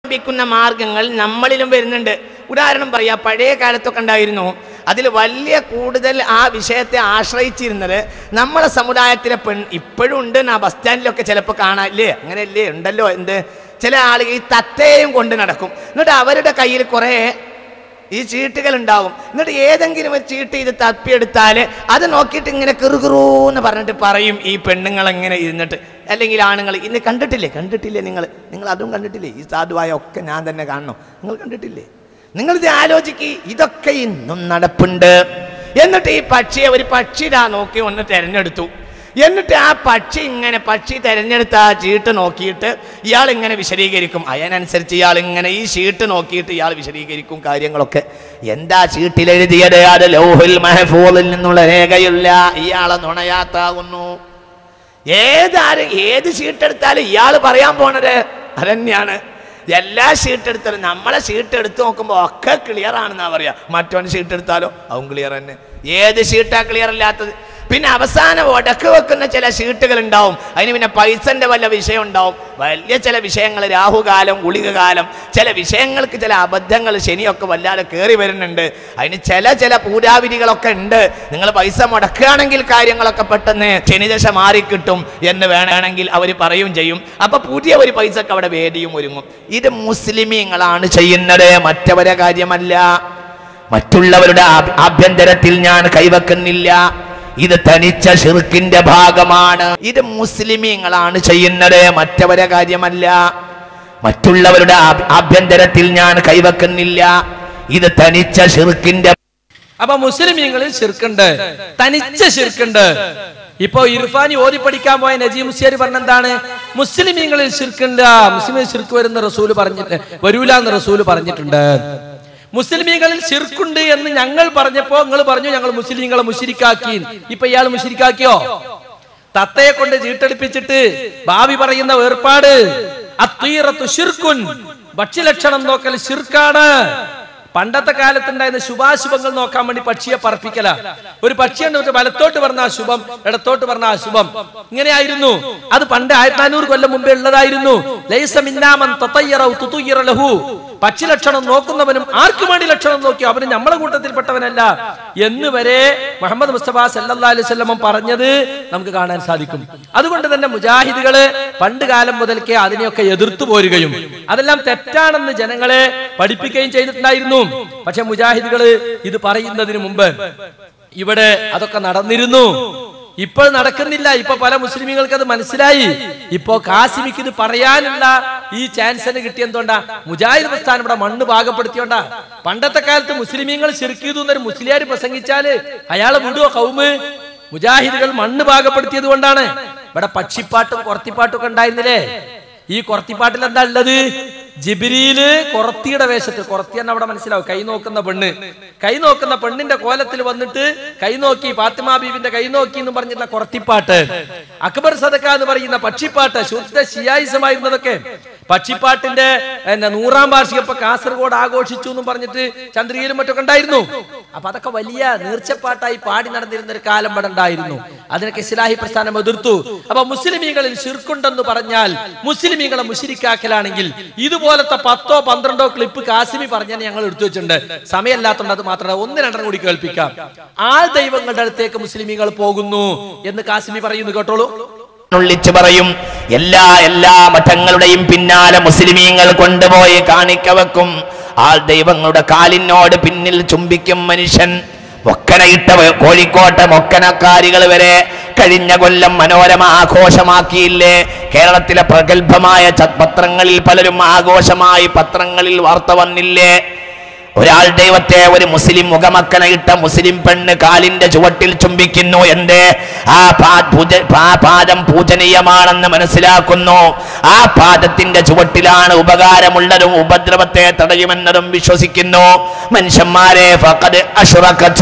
ലഭിക്കുന്ന മാർഗങ്ങൾ നമ്മളിലും വരുന്നുണ്ട് ഉദാഹരണം പറയാ പഴയ കാലത്തൊക്കെ ഉണ്ടായിരുന്നു അതിൽ വലിയ കൂടുതൽ ആ വിഷയത്തെ ആശ്രയിച്ചിരുന്നത് നമ്മളെ സമുദായത്തിലെ പെൺ ഇപ്പോഴും ഉണ്ട് ആ ബസ് സ്റ്റാൻഡിലൊക്കെ ചിലപ്പോൾ കാണാല്ലേ അങ്ങനെയല്ലേ ഉണ്ടല്ലോ എന്ത് ചില ആളുകൾ ഈ തത്തയും കൊണ്ട് നടക്കും എന്നിട്ട് അവരുടെ കയ്യിൽ കുറേ ഈ ചീട്ടുകൾ ഉണ്ടാവും എന്നിട്ട് ഏതെങ്കിലും ഒരു ചീട്ട് ഇത് തപ്പിയെടുത്താൽ അത് നോക്കിയിട്ട് ഇങ്ങനെ കിറുകിറൂന്ന് പറഞ്ഞിട്ട് പറയും ഈ പെണ്ണുങ്ങൾ എങ്ങനെ ഇരുന്നിട്ട് അല്ലെങ്കിൽ ആണുങ്ങൾ ഇന്ന് കണ്ടിട്ടില്ലേ കണ്ടിട്ടില്ലേ നിങ്ങൾ നിങ്ങൾ അതും കണ്ടിട്ടില്ലേ ഈ സാധുവായ ഒക്കെ ഞാൻ തന്നെ കാണണം നിങ്ങൾ കണ്ടിട്ടില്ലേ നിങ്ങളിത് ആലോചിക്ക് ഇതൊക്കെ ഇന്നും നടപ്പുണ്ട് എന്നിട്ട് ഈ പക്ഷിയെ ഒരു പക്ഷിടാ നോക്കി ഒന്ന് തിരഞ്ഞെടുത്തു എന്നിട്ട് ആ പക്ഷി ഇങ്ങനെ പക്ഷി തിരഞ്ഞെടുത്ത ആ ചീട്ട് നോക്കിയിട്ട് ഇയാൾ ഇങ്ങനെ വിശദീകരിക്കും അതിനനുസരിച്ച് ഇയാൾ ഇങ്ങനെ ഈ ഷീട്ട് നോക്കിയിട്ട് ഇയാൾ വിശദീകരിക്കും കാര്യങ്ങളൊക്കെ എന്താ ചീട്ടിൽ എഴുതിയത് അത് ലൗഹുൽ മഹഫൂലിൽ നിന്നുള്ള രേഖയില്ല ഇയാളെ നുണയാത്താകുന്നു ഏതാര് ഏത് ഷീട്ട് എടുത്താലും ഇയാൾ പറയാൻ പോണത് അതന്നെയാണ് എല്ലാ ഷീട്ട് എടുത്താലും നമ്മളെ ഷീട്ട് എടുത്ത് നോക്കുമ്പോൾ ഒക്കെ ക്ലിയർ ആണെന്നാ പറയാ മറ്റവൻ ഷീട്ട് എടുത്താലോ അതും ക്ലിയർ തന്നെ ഏത് ഷീട്ടാ ക്ലിയർ അല്ലാത്തത് പിന്നെ അവസാനം ഉടക്ക് വെക്കുന്ന ചില ഷീട്ടുകൾ ഉണ്ടാവും അതിന് പിന്നെ പൈസന്റെ വല്ല വിഷയം ഉണ്ടാവും വലിയ ചില വിഷയങ്ങൾ രാഹുകാലം ഗുളികകാലം ചില വിഷയങ്ങൾക്ക് ചില അബദ്ധങ്ങൾ ശനിയൊക്കെ വല്ലാതെ കയറി വരുന്നുണ്ട് അതിന് ചില ചില പൂരാവിധികളൊക്കെ ഉണ്ട് നിങ്ങൾ പൈസ മുടക്കുകയാണെങ്കിൽ കാര്യങ്ങളൊക്കെ പെട്ടെന്ന് ശനിദശ മാറിക്കിട്ടും എന്ന് വേണമെങ്കിൽ അവർ പറയും ചെയ്യും അപ്പൊ പുതിയ ഒരു പൈസക്ക് അവിടെ വേദിയും ഒരുങ്ങും ഇത് മുസ്ലിമീങ്ങളാണ് ചെയ്യുന്നത് മറ്റവരെ കാര്യമല്ല മറ്റുള്ളവരുടെ ആഭ്യ- ആഭ്യന്തരത്തിൽ ഞാൻ കൈവെക്കുന്നില്ല ഇത് തനിച്ച ഷിർക്കിന്റെ ഭാഗമാണ് ഇത് മുസ്ലിമീങ്ങളാണ് ചെയ്യുന്നത് മറ്റവരെ കാര്യമല്ല മറ്റുള്ളവരുടെ ആഭ്യ- ആഭ്യന്തരത്തിൽ ഞാൻ കൈവെക്കുന്നില്ല ഇത് തനിച്ച ഷിർക്കിന്റെ അപ്പൊ മുസ്ലിമീങ്ങളിൽ ശിർക്കുണ്ട് തനിച്ച ശിർക്കുണ്ട് ഇപ്പൊ ഇർഫാനി ഓതി പഠിക്കാൻ പോയ നജീം മുസ്ലിയാർ പറഞ്ഞെന്താണ് മുസ്ലിമീങ്ങളിൽ ശിർക്കുണ്ട് മുസ്ലിം ശിർക്ക് വരുന്ന റസൂല് പറഞ്ഞിട്ട് വരൂല എന്ന് റസൂല് പറഞ്ഞിട്ടുണ്ട് മുസ്ലിമീങ്ങളിൽ ശിർക്കുണ്ട് എന്ന് ഞങ്ങൾ പറഞ്ഞപ്പോ നിങ്ങൾ പറഞ്ഞു ഞങ്ങൾ മുസ്ലിങ്ങളെ മുഷിരിക്കാക്കി ഇപ്പൊ ഇയാൾ മുഷിരിക്കാക്കിയോ തത്തയെ കൊണ്ട് ചീട്ടെടുപ്പിച്ചിട്ട് ഭാവി പറയുന്ന വേർപാട് അത്തീറത്തു ശിർക്കുൻ ഭക്ഷ്യലക്ഷണം നോക്കൽ ശിർക്കാണ് പണ്ടത്തെ കാലത്തുണ്ടായിരുന്ന ശുഭാശുഭങ്ങൾ നോക്കാൻ വേണ്ടി പക്ഷിയെ പറപ്പിക്കല ഒരു പക്ഷിയുണ്ട് ഒരു വലത്തോട്ട് പറഞ്ഞ ശുഭം ഇടത്തോട്ട് പറഞ്ഞ അശുഭം ഇങ്ങനെയായിരുന്നു അത് പണ്ട് ആയിരത്തി നാനൂറ് കൊല്ലം മുമ്പേ ഉള്ളതായിരുന്നു ലൈസ മിന്നാമൻ തത്തയ്യറൗ തുതുയ്യറ ലഹു പക്ഷി ലക്ഷണം നോക്കുന്നവനും ആർക്കു വേണ്ടി ലക്ഷണം നോക്കി അവന് നമ്മളെ കൂട്ടത്തിൽപ്പെട്ടവനല്ല എന്ന് വരെ മുഹമ്മദ് മുസ്തഫ സല്ലല്ലാഹു അലൈഹി വസല്ലം പറഞ്ഞത് നമുക്ക് കാണാൻ സാധിക്കും അതുകൊണ്ട് തന്നെ മുജാഹിദുകള് പണ്ട് കാലം മുതൽക്കേ അതിനെയൊക്കെ എതിർത്തു പോരുകയും അതെല്ലാം തെറ്റാണെന്ന് ജനങ്ങളെ പഠിപ്പിക്കുകയും ചെയ്തിട്ടുണ്ടായിരുന്നു പക്ഷെ മുജാഹിദുകള് ഇത് പറയുന്നതിന് മുമ്പ് ഇവിടെ അതൊക്കെ നടന്നിരുന്നു ഇപ്പോൾ നടക്കുന്നില്ല ഇപ്പൊ പല മുസ്ലിമുകൾക്ക് അത് മനസ്സിലായി ഇപ്പോ കാസിമിക്ക് ഇത് പറയാനുള്ള ഈ ചാൻസിന് കിട്ടിയെന്തുകൊണ്ടാ മുജാഹിദ് പ്രസ്ഥാനം ഇവിടെ മണ്ണ് പാകപ്പെടുത്തിയോണ്ടാ പണ്ടത്തെ കാലത്ത് മുസ്ലിമീങ്ങൾ ശിർക്കീതു എന്നൊരു മുസ്ലിയാർ പ്രസംഗിച്ചാല് അയാളെ വിടുവോ കൗമ് മുജാഹിദുകൾ മണ്ണ് പാകപ്പെടുത്തിയത് കൊണ്ടാണ് ഇവിടെ പക്ഷിപ്പാട്ടും കൊറത്തിപ്പാട്ടും ഒക്കെ ഉണ്ടായിരുന്നില്ലേ ഈ കൊറത്തിപ്പാട്ടിൽ എന്താ ഉള്ളത് ജിബിരിയില് കൊറത്തിയുടെ വേഷത്തിൽ കൊറത്തി തന്നെ അവിടെ മനസ്സിലാവും കൈ നോക്കുന്ന പെണ്ണ് കൈ നോക്കുന്ന പെണ്ണിന്റെ കോലത്തിൽ വന്നിട്ട് കൈ നോക്കി ഫാത്തിമ ബീവിന്റെ കൈ നോക്കി എന്ന് പറഞ്ഞിട്ടുള്ള കൊറത്തിപ്പാട്ട് അക്ബർ സദക്ക എന്ന് പറയുന്ന പക്ഷിപ്പാട്ട് ശുദ്ധ ശിയായുസമായിരുന്നതൊക്കെ പക്ഷിപ്പാട്ടിന്റെ എന്താ നൂറാം വാർഷികം ഇപ്പൊ കാസർഗോഡ് ആഘോഷിച്ചു എന്ന് പറഞ്ഞിട്ട് ചന്ദ്രികയിലും മറ്റൊക്കെ ഉണ്ടായിരുന്നു അപ്പൊ അതൊക്കെ വലിയ നീർച്ചപ്പാട്ടായി പാടി നടന്നിരുന്ന ഒരു കാലം ഇവിടെ ഉണ്ടായിരുന്നു അതിനൊക്കെ ഇസ്ലാഹി പ്രസ്ഥാനം എതിർത്തു അപ്പൊ മുസ്ലിമീങ്ങളിൽ ശിർക്കുണ്ടെന്ന് പറഞ്ഞാൽ മുസ്ലിമീങ്ങളെ മുഷിരിക്കാക്കലാണെങ്കിൽ ഇതുപോലത്തെ പത്തോ പന്ത്രണ്ടോ ക്ലിപ്പ് കാസിമി പറഞ്ഞാൽ ഞങ്ങൾ എടുത്തു വെച്ചിട്ടുണ്ട് സമയമല്ലാത്തതുകൊണ്ട് അത് മാത്രമല്ല ഒന്ന് രണ്ടെണ്ണം കൂടി കേൾപ്പിക്കാം ആൾ ദൈവങ്ങളുടെ അടുത്തേക്ക് മുസ്ലിമീങ്ങൾ പോകുന്നു എന്ന് കാസിമി പറയുന്നു കേട്ടോളൂ ഉള്ളിച്ചു പറയും എല്ലാ എല്ലാ മഠങ്ങളുടെയും പിന്നാലെ മുസ്ലിമീങ്ങൾ കൊണ്ടുപോയി കാണിക്ക വെക്കും ആ ദൈവങ്ങളുടെ കാലിനോട് പിന്നിൽ ചുംബിക്കും മനുഷ്യൻ മൊക്കനയിട്ട കോഴിക്കോട്ടെ മൊക്കനക്കാരികൾ വരെ കഴിഞ്ഞ കൊല്ലം മനോരമ ആഘോഷമാക്കിയില്ലേ കേരളത്തിലെ പ്രഗത്ഭമായ ച- പത്രങ്ങളിൽ പലരും ആഘോഷമായി പത്രങ്ങളിൽ വാർത്ത വന്നില്ലേ ഒരാൾ ദൈവത്തെ ഒരു മുസ്ലിം മുഖമക്കനയിട്ട മുസ്ലിം പെണ്ണ് കാലിന്റെ ചുവട്ടിൽ ചുംബിക്കുന്നു എന്തേ ആ പാ- പൂജ- പാ- പാദം പൂജനീയമാണെന്ന് മനസ്സിലാക്കുന്നു ആ പാദത്തിന്റെ ചുവട്ടിലാണ് ഉപകാരമുള്ളതും ഉപദ്രവത്തെ തടയുമെന്നതും വിശ്വസിക്കുന്നു മനുഷ്യന്മാരെ ഫഖദ് അശ്റകത്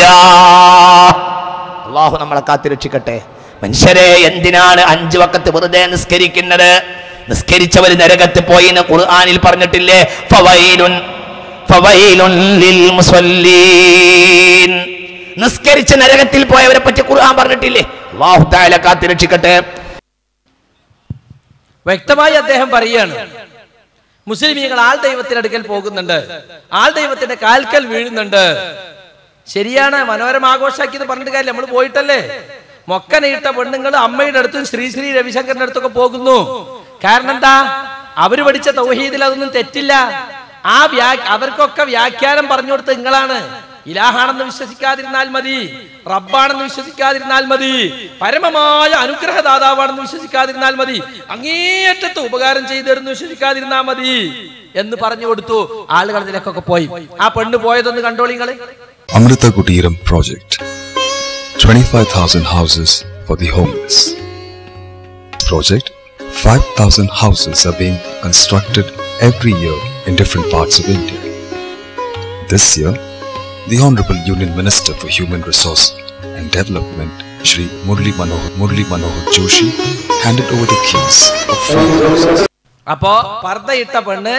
ബില്ലാഹ്. അള്ളാഹു നമ്മളെ കാത്തിരക്ഷിക്കട്ടെ മനുഷ്യരെ എന്തിനാണ് അഞ്ചു വക്കത്ത് വെറുതെ നിസ്കരിക്കുന്നത് നിസ്കരിച്ചവർ നരകത്ത് പോയി എന്ന് ഖുർആനിൽ പറഞ്ഞിട്ടില്ലേ ഫവൈലുൻ ഫവൈലുൻ ലിൽ മുസല്ലീൻ നിസ്കരിച്ച് നരകത്തിൽ പോയവരെ പറ്റി ഖുർആൻ പറഞ്ഞിട്ടില്ലേ അള്ളാഹു താല കാത്തിരക്ഷിക്കട്ടെ വ്യക്തമായി അദ്ദേഹം പറയുകയാണ് മുസ്ലിമീങ്ങൾ ആൾ ദൈവത്തിന്റെ അടുക്കൽ പോകുന്നുണ്ട് ആൾ ദൈവത്തിന്റെ കാൽക്കൽ വീഴുന്നുണ്ട് ശരിയാണ് മനോരമ ആഘോഷാക്കിയത് പറഞ്ഞിട്ട് കാര്യമില്ല നമ്മൾ പോയിട്ടല്ലേ മൊക്കനയിട്ട പെണ്ണുങ്ങൾ അമ്മയുടെ അടുത്തും ശ്രീ ശ്രീ രവിശങ്കറിന്റെ അടുത്തൊക്കെ പോകുന്നു കാരണം എന്താ അവര് പഠിച്ച തൗഹീദിൽ അതൊന്നും തെറ്റില്ല ആ വ്യാ അവർക്കൊക്കെ വ്യാഖ്യാനം പറഞ്ഞു കൊടുത്ത നിങ്ങളാണ് ഇലാഹാണെന്ന് വിശ്വസിക്കാതിരുന്നാൽ മതി റബ്ബാണെന്ന് വിശ്വസിക്കാതിരുന്നാൽ മതി പരമമായ അനുഗ്രഹദാതാവാണെന്ന് വിശ്വസിക്കാതിരുന്നാൽ മതി അങ്ങേയറ്റത്ത് ഉപകാരം ചെയ്തിരുന്നു വിശ്വസിക്കാതിരുന്നാൽ മതി എന്ന് പറഞ്ഞു കൊടുത്തു ആളുകൾ ഇതിലേക്കൊക്കെ പോയി ആ പെണ്ണ് പോയതൊന്ന് കണ്ടോളിങ്ങള് Amrita Kutiram project 25,000 houses for the homeless. Project 5,000 houses are being constructed every year in different parts of India. This year, the Honorable Union Minister for Human Resource and Development, Shri Murli Manohar, Murli Manohar Joshi, handed over the keys of five houses. അപ്പോ പർദ്ദയിട്ട പെണ്ണ്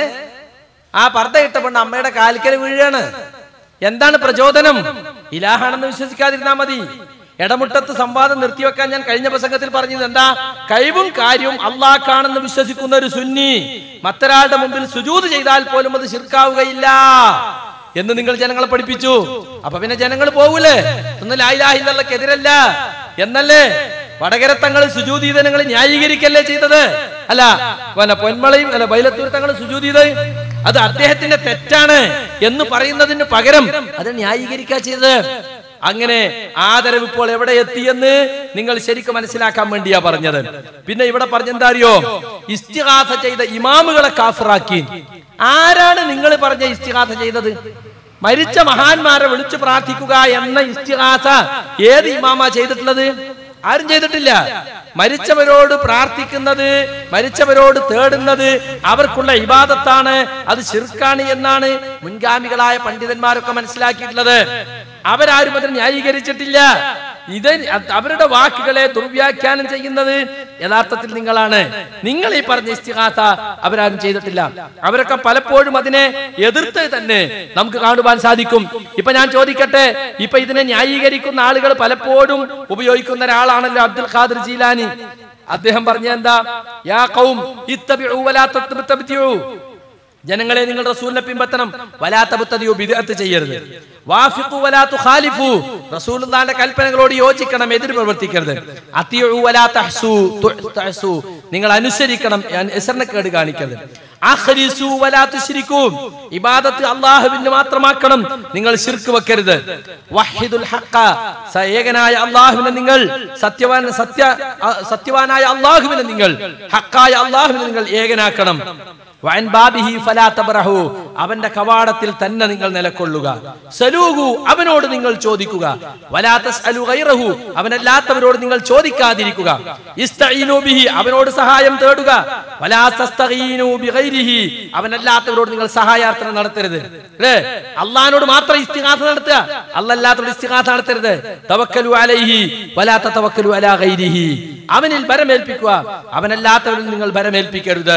ആ പർദ്ദയിട്ട പെണ്ണ് അമ്മയുടെ കാലിക്കൽ വീഴാണ് എന്താണ് പ്രചോദനം ഇലാഹാണെന്ന് വിശ്വസിക്കാതിരുന്നാ മതി ഇടമുട്ടത്ത് സംവാദം നിർത്തിവെക്കാൻ ഞാൻ കഴിഞ്ഞ പ്രസംഗത്തിൽ പറഞ്ഞത് എന്താ കഴിവും കാര്യവും അള്ളാഹ്ക്കാണെന്ന് വിശ്വസിക്കുന്ന ഒരു സുന്നി മറ്റൊരാളുടെ മുമ്പിൽ സുജൂത് ചെയ്താൽ പോലും അത് ശിർക്കാവുകയില്ല എന്ന് നിങ്ങൾ ജനങ്ങളെ പഠിപ്പിച്ചു അപ്പൊ പിന്നെ ജനങ്ങൾ പോകൂലേ ഒന്ന് ലായിലാഹില്ലക്കെതിരല്ല എന്നല്ലേ വടകര തങ്ങൾ സുജൂതീതനങ്ങൾ ന്യായീകരിക്കല്ലേ ചെയ്തത് അല്ല പിന്നെ പൊന്മളയും അല്ല ബൈലത്തൂർ തങ്ങൾ സുജൂതീത അത് അദ്ദേഹത്തിന്റെ തെറ്റാണ് എന്ന് പറയുന്നതിന് പകരം അത് ന്യായീകരിക്കാ ചെയ്തത് അങ്ങനെ ആദരവ് ഇപ്പോൾ എവിടെ എത്തിയെന്ന് നിങ്ങൾ ശരിക്കും മനസ്സിലാക്കാൻ വേണ്ടിയാ പറഞ്ഞത് പിന്നെ ഇവിടെ പറഞ്ഞെന്താ അറിയോ ഇസ്തിഹാസ ചെയ്ത ഇമാമുകളെ കാഫറാക്കി ആരാണ് നിങ്ങൾ പറഞ്ഞ ഇസ്തിഹാസ ചെയ്തത് മരിച്ച മഹാന്മാരെ വിളിച്ചു പ്രാർത്ഥിക്കുക എന്ന ഇസ്തിഹാസ ഏത് ഇമാമ ചെയ്തിട്ടുള്ളത് ആരും ചെയ്തിട്ടില്ല മരിച്ചവരോട് പ്രാർത്ഥിക്കുന്നത് മരിച്ചവരോട് തേടുന്നത് അവർക്കുള്ള ഇബാദത്താണ് അത് ശിർക്കാണ് എന്നാണ് മുൻഗാമികളായ പണ്ഡിതന്മാരൊക്കെ മനസ്സിലാക്കിയിട്ടുള്ളത് അവരാരും അതിനെ ന്യായീകരിച്ചിട്ടില്ല ഇത് അവരുടെ വാക്കുകളെ ദുർവ്യാഖ്യാനം ചെയ്യുന്നത് യഥാർത്ഥത്തിൽ നിങ്ങളാണ് നിങ്ങൾ ഈ പറഞ്ഞ ഇസ്തിഹാസ അവരാരും ചെയ്തിട്ടില്ല അവരൊക്കെ പലപ്പോഴും അതിനെ എതിർത്ത് തന്നെ നമുക്ക് കാണുവാൻ സാധിക്കും ഇപ്പൊ ഞാൻ ചോദിക്കട്ടെ ഇപ്പൊ ഇതിനെ ന്യായീകരിക്കുന്ന ആളുകൾ പലപ്പോഴും ഉപയോഗിക്കുന്ന ഒരാളാണല്ലോ അബ്ദുൽ ഖാദർ ജീലാനി അദ്ദേഹം പറഞ്ഞ എന്താ യാ കൗം ഇത്തബിഉ വലാ തത്തബിഉ ജനങ്ങളെ നിങ്ങൾ റസൂലിനെ പിൻപറ്റണം വലാത്തബുത്തതിയോ ബിദഅത്ത് ചെയ്യരുത് വാഫിഖു വലാ തുഖാലിഫു റസൂലുള്ളാഹിന്റെ കൽപ്പനകളോട് യോജിക്കണം എതിര് പ്രവർത്തിക്കരുത് അത്തിയു വലാ തഹ്സു തഹ്സു നിങ്ങൾ അനുസരിക്കണം എസറിനക്കേട് കാണിക്കരുത് അഖ്രിസു വലാ തുശ്രിക്കു ഇബാദത്ത് അല്ലാഹുവിന് മാത്രമാക്കണം നിങ്ങൾ ശിർക്ക് വെക്കരുത് വഹിദുൽ ഹഖ സ- ഏകനായ അല്ലാഹുവിനെ നിങ്ങൾ സത്യവാൻ സത്യ അ- സത്യവാനായ അല്ലാഹുവിനെ നിങ്ങൾ ഹക്കായ അല്ലാഹുവിനെ നിങ്ങൾ ഏകനാക്കണം വഅൻ ബാബിഹി ഫലാ തബ്റഹു അവന്റെ കവാടത്തിൽ തന്നെ നിങ്ങൾ നിലകൊള്ളുക സലൂഹു അവനോട് നിങ്ങൾ ചോദിക്കുക വലാ തസ്അലു ഗൈറഹു അവനല്ലാത്തവരോട് നിങ്ങൾ ചോദിക്കാതിരിക്കുക ഇസ്തഈനു ബിഹി അവനോട് സഹായം തേടുക വലാ തസ്തഗീനു ബിഗൈരിഹി അവനല്ലാത്തവരോട് നിങ്ങൾ സഹായാർത്ഥന നടത്തരുത് അല്ലേ അള്ളാഹിനോട് മാത്രം ഇസ്തിഗാസ നടത്തുക അല്ലല്ലാത്തവരോട് ഇസ്തിഗാസ നടത്തരുത് തവക്കലു അലൈഹി വലാ തതവക്കലു അലാ ഗൈരിഹി അവനിൽ ഭരമേൽപ്പിക്കുക അവനല്ലാത്തവരിൽ നിങ്ങൾ ഭരമേൽപ്പിക്കരുത്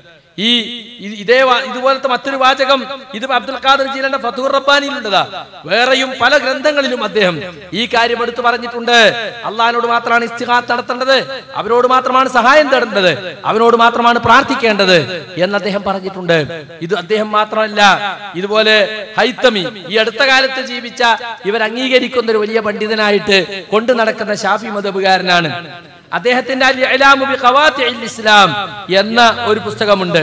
ഈ ഇ- ഇതേ വാ- ഇതുപോലത്തെ മറ്റൊരു വാചകം ഇത് അബ്ദുൽ ഖാദർ ജീലന്റെ ഫതൂർ റബ്ബാനിയിലുള്ളതാ വേറെയും പല ഗ്രന്ഥങ്ങളിലും അദ്ദേഹം ഈ കാര്യം എടുത്തു പറഞ്ഞിട്ടുണ്ട് അള്ളഹാനോട് മാത്രമാണ് ഇസ്തിഹാത്ത് നടത്തേണ്ടത് അവരോട് മാത്രമാണ് സഹായം തേടേണ്ടത് അവനോട് മാത്രമാണ് പ്രാർത്ഥിക്കേണ്ടത് എന്ന് അദ്ദേഹം പറഞ്ഞിട്ടുണ്ട് ഇത് അദ്ദേഹം മാത്രമല്ല ഇതുപോലെ ഹൈത്തമി ഈ അടുത്ത കാലത്ത് ജീവിച്ച ഇവർ അംഗീകരിക്കുന്ന ഒരു വലിയ പണ്ഡിതനായിട്ട് കൊണ്ടു നടക്കുന്ന ഷാഫി മതബുകാരനാണ് അദ്ദേഹത്തിന്റെ അൽ ഇഅ്ലാമു ബി ഖവാത്തിഇൽ ഇസ്ലാം എന്ന ഒരു പുസ്തകമുണ്ട്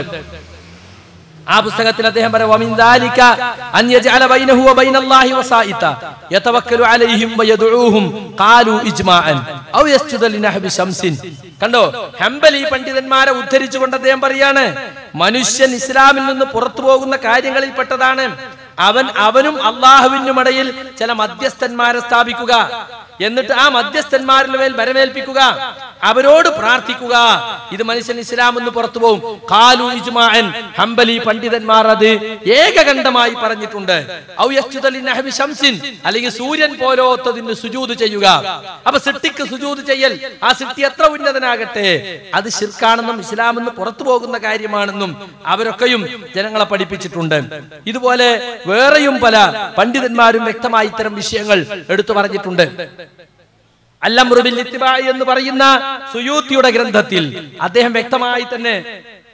ആ പുസ്തകത്തിൽ അദ്ദേഹം പറയും വമിൻ ദാലിക അൻ യജഅല ബൈനഹു വബൈന അല്ലാഹി വസായിത യതവക്കലു അലൈഹിം വയദഊഹും ഖാലു ഇജ്മാഅൻ ഔ യസ്ജുദ ലിനഹബി ശംസിൻ കണ്ടോ ഹംബലി പണ്ഡിതന്മാരെ ഉദ്ധരിച്ചുകൊണ്ട് അദ്ദേഹം പറയാണ് മനുഷ്യൻ ഇസ്ലാമിൽ നിന്ന് പുറത്തു പോകുന്ന കാര്യങ്ങളിൽ പെട്ടതാണ് അവൻ അവനും അള്ളാഹുവിനും ഇടയിൽ ചില മധ്യസ്ഥന്മാരെ സ്ഥാപിക്കുക എന്നിട്ട് ആ മധ്യസ്ഥന്മാരിൽ മേൽ വരമേൽപ്പിക്കുക അവരോട് പ്രാർത്ഥിക്കുക ഇത് മനുഷ്യൻ ഇസ്ലാം എന്ന് പുറത്തു പോകും കാലു ഇജ്മാഅൻ ഹംബലി പണ്ഡിതന്മാർ അത് ഏകകണ്ഠമായി പറഞ്ഞിട്ടുണ്ട് ഔ യസ്ജുദലി നഹബി ശംസിൻ അല്ലെങ്കിൽ സൂര്യൻ പോലോത്തതിന് സുജൂത് ചെയ്യുക അപ്പൊ സിട്ടിക്ക് സുജൂത് ചെയ്യൽ ആ സിട്ടി എത്ര ഉന്നതനാകട്ടെ അത് ശിർക്കാണെന്നും ഇസ്ലാമെന്ന് പുറത്തു പോകുന്ന കാര്യമാണെന്നും അവരൊക്കെയും ജനങ്ങളെ പഠിപ്പിച്ചിട്ടുണ്ട് ഇതുപോലെ വേറെയും പല പണ്ഡിതന്മാരും വ്യക്തമായി ഇത്തരം വിഷയങ്ങൾ എടുത്തു പറഞ്ഞിട്ടുണ്ട് അല്ലമ്രുബിൽ ഇത്തിബാഇ എന്ന് പറയുന്ന സുയൂത്തിയുടെ ഗ്രന്ഥത്തിൽ അദ്ദേഹം വ്യക്തമായി തന്നെ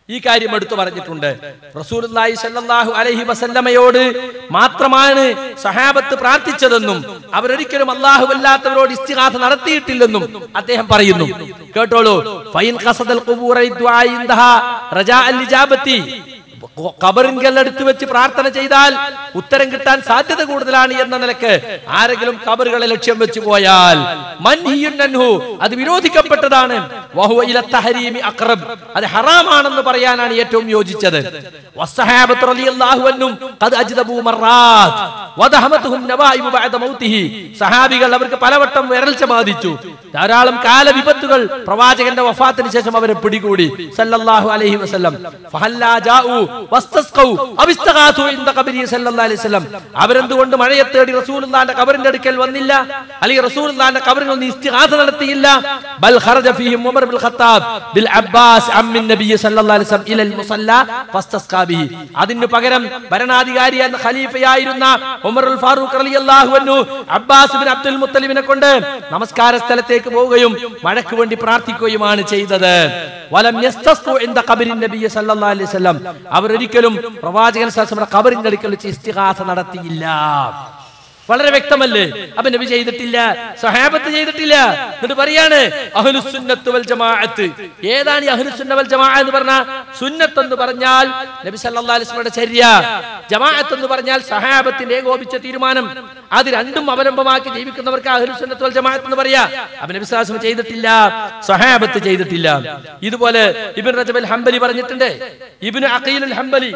ഈ കാര്യം എടുത്തു പറഞ്ഞിട്ടുണ്ട് റസൂലുള്ളാഹി സ്വല്ലല്ലാഹു അലൈഹി വസല്ലമയോട് മാത്രമാണ് സഹാബത്ത് പ്രാർത്ഥിച്ചതെന്നും അവരൊരിക്കലും അല്ലാഹു അല്ലാത്തവരോട് ഇസ്തിഗാഥ നടത്തിയിട്ടില്ലെന്നും അദ്ദേഹം പറയുന്നു കേട്ടോളൂ ഫൈൻ ഖസദൽ ഖുബൂറ ഇദ്ദുആ ഇൻദഹാ റജാഅൽ ഇജാബത്തി ഖബറിൻകൽ അടുത്ത് വെച്ച് പ്രാർത്ഥന ചെയ്താൽ ഉത്തരം കിട്ടാൻ സാധ്യത കൂടുതലാണ് എന്ന നിലക്ക് ആരെങ്കിലും ഖബറുകളെ ലക്ഷ്യം വെച്ച് പോയാൽ മൻഹിയുൻ അൻഹു അത് വിരോധിക്കപ്പെട്ടതാണ് വഹുവ ഇല തഹരീമി അഖ്റബ് അത് ഹറാമാണെന്ന് പറയാനാണ് ഏറ്റവും യോജിച്ചത് വസ്സഹാബത്ത് റളിയല്ലാഹു അൻഹും ഖദ് അജ്ദബു മറാത്ത് വദഹമതുഹും നവായിബു ബഅദ മൗതിഹി സഹാബികൾ അവർക്ക് പലവട്ടം വരൾച്ച ബാധിച്ചു ധാരാളം കാലവിപത്തുകൾ പ്രവാചകന്റെ വഫാത്തിന് ശേഷം അവരെ പിടികൂടി സല്ലല്ലാഹു അലൈഹി വസല്ലം ഫഹല്ലാ ജാഉ വസ്തസ്ഖൗ അവിസ്തഗാതു ഇൻദ ഖബരി സല്ലല്ലാഹു അലൈഹി വസല്ലം അവരെന്തുകൊണ്ട് മഴയെ തേടി റസൂലുള്ളാഹിന്റെ ഖബറിന്റെ അടുക്കൽ വന്നില്ല അല്ലെങ്കിൽ റസൂലുള്ളാഹിന്റെ ഖബറിൽ നിന്ന് ഇസ്തിഗാഥ നടത്തിയില്ല ബൽ ഖറജ ഫീഹിം ഉമർ ബിൽ ഖത്താബ് ബിൽ അബ്ബാസ് അമ്മിൻ നബി സല്ലല്ലാഹു അലൈഹി വസല്ലം ഇലൽ മുസല്ല ഫസ്തസ്ഖാ ബിഹി അതിനു പകരം ഭരണാധികാരി എന്ന ഖലീഫയായിരുന്ന ഉമറുൽ ഫാറൂഖ് റളിയല്ലാഹു അൻഹു അബ്ബാസ് ബിൻ അബ്ദുൽ മുത്തലിബിനെ കൊണ്ട് നമസ്കാര സ്ഥലത്തേക്ക് പോവുകയും മഴയ്ക്ക് വേണ്ടി പ്രാർത്ഥിക്കുകയുമാണ് ചെയ്തത് വലം യസ്തസ്ഖു ഇൻദ ഖബരിൻ നബി സല്ലല്ലാഹു അലൈഹി വസല്ലം അവർ ഒരിക്കലും പ്രവാചകൻ സല്ലല്ലാഹു അലൈഹി വസല്ലം ഖബറിന്റെ അടുക്കൽ വെച്ച് ഇസ്തിഗാഥ നടത്തിയില്ല വളരെ വ്യക്തമല്ലേ അപ്പൊ നബി ചെയ്തിട്ടില്ല സഹാബത്ത് ചെയ്തിട്ടില്ല എന്നിട്ട് പറയാണ് അഹ്ലുസുന്നത്ത് വൽ ജമാഅത്ത് ഏതാണ് ഈ അഹ്ലുസുന്ന വൽ ജമാഅ എന്ന് പറഞ്ഞ സുന്നത്ത് എന്ന് പറഞ്ഞാൽ നബി സല്ലല്ലാഹു അലൈഹി വസല്ലമയുടെ ചര്യ ജമാഅത്ത് എന്ന് പറഞ്ഞാൽ സഹാബത്തിന്റെ ഏകോപിച്ച തീരുമാനം അത് രണ്ടും അവലംബമാക്കി ജീവിക്കുന്നവർക്ക് അഹ്ലുസുന്നത്ത് വൽ ജമാഅത്ത് എന്ന് പറയാ അപ്പൊ നബി സല്ലല്ലാഹു അലൈഹി വസല്ലം ചെയ്തിട്ടില്ല സഹാബത്ത് ചെയ്തിട്ടില്ല ഇതുപോലെ ഇബ്നു റജബ് അൽ ഹംബലി പറഞ്ഞിട്ടുണ്ട് ഇബ്നു അഖീൽ അൽ ഹംബലി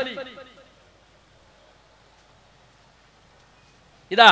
ഇതാ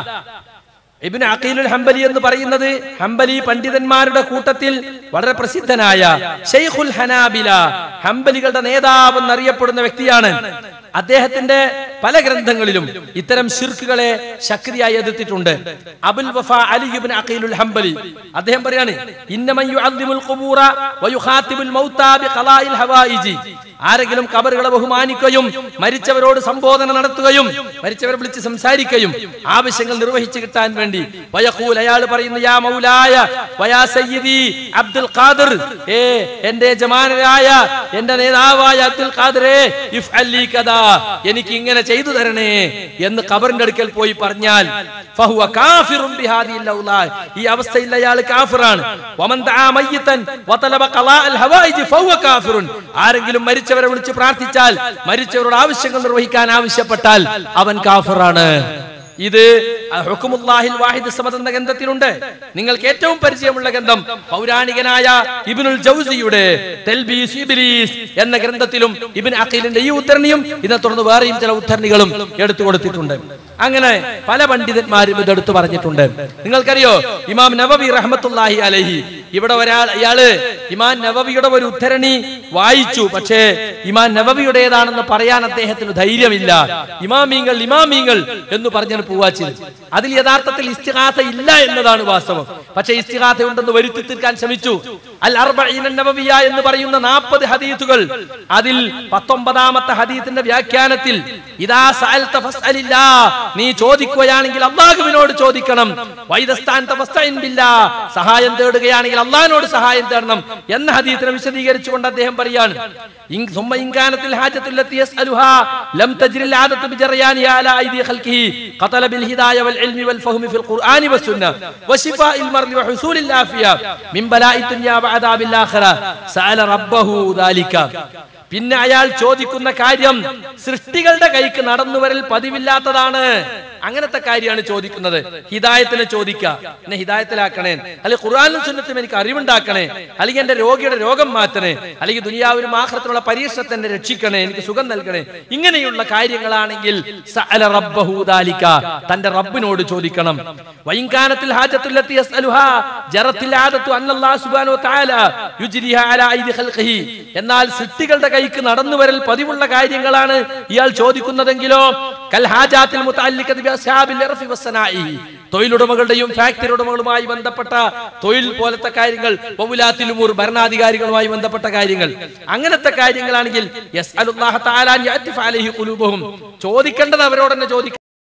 ഇബിന് അഖീലുൽ ഹംബലി എന്ന് പറയുന്നത് ഹംബലി പണ്ഡിതന്മാരുടെ കൂട്ടത്തിൽ വളരെ പ്രസിദ്ധനായ ഷെയ്ഖുൽ ഹനാബില ഹംബലികളുടെ നേതാവ് എന്നറിയപ്പെടുന്ന വ്യക്തിയാണ് അദ്ദേഹത്തിന്റെ പല ഗ്രന്ഥങ്ങളിലും ഇത്തരം ഷിർക്കുകളെ ശക്തിയായി എതിർത്തിട്ടുണ്ട് അബുൽ വഫ അലി ഇബ്നു അഖീലുൽ ഹംബലി അദ്ദേഹം പറയാണ് ഇന്നമൻ യുഅദ്ദിമുൽ ഖുബൂറ വയുഖാതിബുൽ മൗതാ ബിഖലാഇൽ ഹവായിജി ആരെങ്കിലും കബറുകളെ ബഹുമാനിക്കുകയും മരിച്ചവരോട് സംബോധന നടത്തുകയും മരിച്ചവരെ വിളിച്ച് സംസാരിക്കുകയും ആവശ്യങ്ങൾ നിർവഹിച്ചു കിട്ടാൻ വേണ്ടി വയഖൂൽ അയാൾ പറയുന്നു യാ മൗലായ വയാ സയ്യിദി അബ്ദുൽ ഖാദിർ ഏ എന്റെ യജമാനരായ എന്റെ നേതാവായ അബ്ദുൽ ഖാദിറേ ഇഫ് അല്ലി കദാ എനിക്ക് ഇങ്ങനെ ചെയ്തു തരണേ എന്ന് ഖബറിന്റെ അടുക്കൽ പോയി പറഞ്ഞാൽ ഫഹുവ കാഫിറുൻ ബിഹാദിൽ ഔലാ ഈ അവസ്ഥയിൽ അയാൾ കാഫിറാണ് വമൻ ദആ മയ്യിതൻ വതലബ ഖലാഅൽ ഹവായിജ് ഫഹുവ കാഫിറുൻ ആരെങ്കിലും മരിച്ചവരെ വിളിച്ച് പ്രാർത്ഥിച്ചാൽ മരിച്ചവരോട് ആവശ്യങ്ങൾ നിർവഹിക്കാൻ ആവശ്യപ്പെട്ടാൽ അവൻ കാഫിറാണ് ഇത് ഹുക്കുമുല്ലാഹിൽ വാഹിദ് സമദ് എന്ന ഗ്രന്ഥത്തിലുണ്ട് നിങ്ങൾക്ക് ഏറ്റവും പരിചയമുള്ള ഗ്രന്ഥം പൗരാണികനായ ഇബ്നുൽ ജൗസിയുടെ തെൽബീസ് ഇബ്ലീസ് എന്ന ഗ്രന്ഥത്തിലും ഇബ്ൻ അഖീലിന്റെ ഈ ഉദ്ധരണിയും ഇതിനെ തുടർന്ന് വേറെയും ചില ഉദ്ധരണികളും എടുത്തു കൊടുത്തിട്ടുണ്ട് അങ്ങനെ പല പണ്ഡിതന്മാരും ഇത് എടുത്തു പറഞ്ഞിട്ടുണ്ട് നിങ്ങൾക്കറിയോ ഇമാം നവവി റഹ്മത്തുല്ലാഹി അലഹി ഇവിടെ ഒരാൾ ഇയാള് ഇമാൻ നവവിയുടെ ഒരു ഉദ്ധരണി വായിച്ചു പക്ഷേ ഇമാൻ നവവിയുടേതാണെന്ന് പറയാൻ അദ്ദേഹത്തിന് ധൈര്യമില്ല ഇമാമീങ്ങൾ ഇമാമീങ്ങൾ എന്ന് പറഞ്ഞാണ് പൂവാച്ചിൽ അതിൽ യഥാർത്ഥത്തിൽ ഇസ്തിഹാസ ഇല്ല എന്നതാണ് വാസ്തവം പക്ഷേ ഇസ്തിഹാസ ഉണ്ടെന്ന് വരുത്തി തീർക്കാൻ ശ്രമിച്ചു അൽ അർബഈന നവവിയ എന്ന് പറയുന്ന നാൽപ്പത് ഹദീസുകൾ അതിൽ പത്തൊമ്പതാമത്തെ ഹദീസിന്റെ വ്യാഖ്യാനത്തിൽ ഇതാ സഅൽത ഫസ്അലില്ലാ നീ ചോദിക്കുകയാണെങ്കിൽ അള്ളാഹുവിനോട് ചോദിക്കണം വൈദസ്ഥാനത്തെ ഫസ്തഇൻ ബില്ലാ സഹായം തേടുകയാണെങ്കിൽ അള്ളാഹിനോട് സഹായം തേടണം എന്ന ഹദീസിനെ വിശദീകരിച്ചുകൊണ്ട് അദ്ദേഹം പറയാണ് ഇൻ ثم إن كانت الحاجة التي يسألها لم تجري العادة بجريانها على أيدي خلقه قتل بالهداية والعلم والفهم في القرآن والسنة وشفاء المرء وحصول العافية من بلاء الدنيا وعذاب الآخرة سأل ربه ذلك പിന്നെ അയാൾ ചോദിക്കുന്ന കാര്യം സൃഷ്ടികളുടെ കൈക്ക് നടന്നു വരൽ പതിവില്ലാത്തതാണ് അങ്ങനത്തെ കാര്യമാണ് ചോദിക്കുന്നത് ഹിദായത്തിനെ ചോദിക്കുക എന്നെ ഹിദായത്തിലാക്കണേ അല്ലെങ്കിൽ ഖുർആാനും സുന്നത്തും എനിക്ക് അറിവുണ്ടാക്കണേ അല്ലെങ്കിൽ എന്റെ രോഗിയുടെ രോഗം മാറ്റണേ അല്ലെങ്കിൽ ദുനിയാവിനും ആഹ്റത്തിനുള്ള പരീക്ഷണത്തെ എന്നെ രക്ഷിക്കണേ എനിക്ക് സുഖം നൽകണേ ഇങ്ങനെയുള്ള കാര്യങ്ങളാണെങ്കിൽ സഅല റബ്ബഹു ദാലിക. തന്റെ റബ്ബിനോട് ചോദിക്കണം വൈകാനത്തിൽ ഹാജത്തുല്ലത്തി യസ്അലുഹാ ജറത്തിൽ ആദത്തു അന്നല്ലാഹു സുബ്ഹാനഹു വതആല യുജ്രിഹാ അലാ ഐദി ഖൽഖിഹി എന്നാൽ സൃഷ്ടികളുടെ കൈക്ക് നടന്നു വരൽ പതിവുള്ള കാര്യങ്ങളാണ് ഇയാൾ ചോദിക്കുന്നതെങ്കിലോ കൽ ഹാജാത്തിൽ മുതഅല്ലിഖതി ബിഅസ്ഹാബിൽ ഇർഫി വസ്സനാഇ തൊഴിലുടമകളുടെയും ഫാക്ടറി ഉടമകളുമായി ബന്ധപ്പെട്ട തൊഴിൽ പോലത്തെ കാര്യങ്ങൾ ബഹുലാത്തിലുമൂർ ഭരണാധികാരികളുമായി ബന്ധപ്പെട്ട കാര്യങ്ങൾ അങ്ങനത്തെ കാര്യങ്ങളാണെങ്കിൽ യസ്അലുല്ലാഹ തആല അൻ യഅ്തിഫ അലൈഹി ഖുലൂബഹും ചോദിക്കേണ്ടത് അവരോട് തന്നെ ചോദിക്കണം